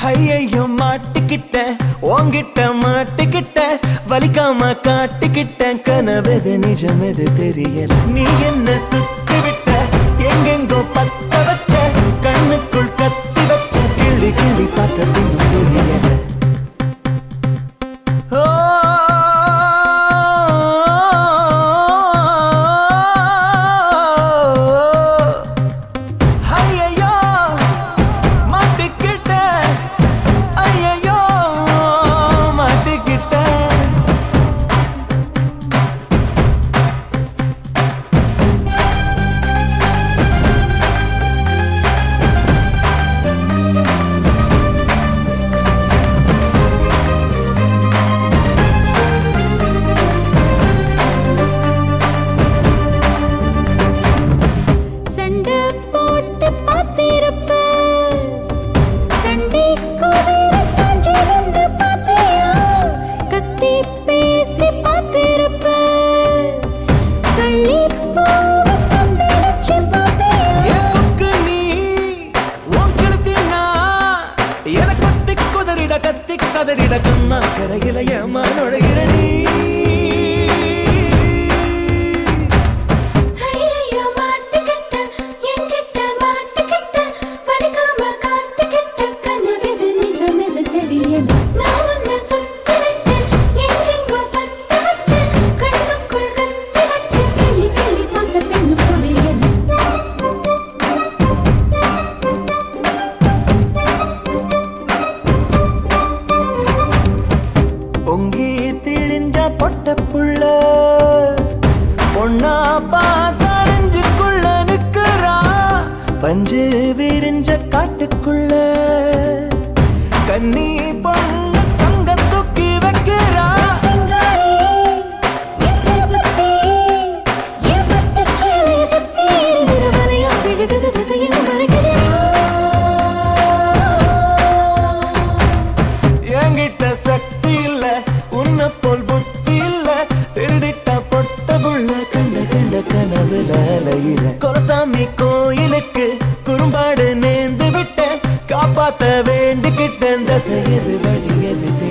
ஐயையோ மாட்டிக்கிட்டேன் உன்கிட்ட மாட்டிக்கிட்டேன் வலிக்காம காட்டிக்கிட்டேன் கனவெது நிஜமெது தெரியல நீ என்ன சுத்தி விட்ட எங்கெங்கோ பத்த வச்ச கண்ணுக்குள் கத்தி வச்ச கிள்ளி கிள்ளி பார்த்த பின்னும் புரியல ஓ ஐயையோ மாட்டிக்கிட்டேன் ஐயையோ மாட்டிக்கிட்டேன் சண்டை போட்டு பார்த்திருப்ப சண்டை குதிர சாஞ்சிருந்து பார்த்தியா கத்தி பேசி பார்த்திருப்ப கள்ளி பூவை கண்டடிச்சு பார்த்தியா என் கொக்கு நீ, உன் கழுத்தி நான். எனக்கு கத்தி குதறிட கத்தி கதறிட கம்மா கரையில ஏமா நுழைகிற நீ ஐயையோ மாட்டிக்கிட்ட என்கிட்ட மாட்டிக்கிட்ட வலிக்காம காட்டிக்கிட்ட கனவெது நிஜமெது தெரியல நான் உன்னை சுத்தி விட்டேன் எங்கெங்கோ பத்த வச்சு கண்ணுக்குள் கத்தி வச்சு கிள்ளி கிள்ளி பார்த்த பெண்ணு புரியல பொங்கி திரிஞ்ச பொட்ட புள்ள பொண்ணா பார்த்தறிஞ்சுக்குள்ள நிக்கிறா பஞ்சு விரிஞ்ச காட்டுக்குள்ள கண்ணி பொண்ணு தங்க தூக்கி வைக்கிறா சிங்காரி என் சிறுபத்தி என் பட்டுச் சேலையை சுத்தி எரிந்திட வலையா விழுகுது திசையில் மறைக்கிறா என்கிட்ட சக்தி இல்ல உன்னை போல் புத்தி இல்ல திருடிட்ட பொட்ட புள்ள கண்ட கண்ட கனவுல அலையிற கொலசாமி கோயிலுக்கு குறும்பாடு நேர்ந்து விட்டேன் காப்பாத்த வேண்டிக்கிட்டேன் தசையது வழியது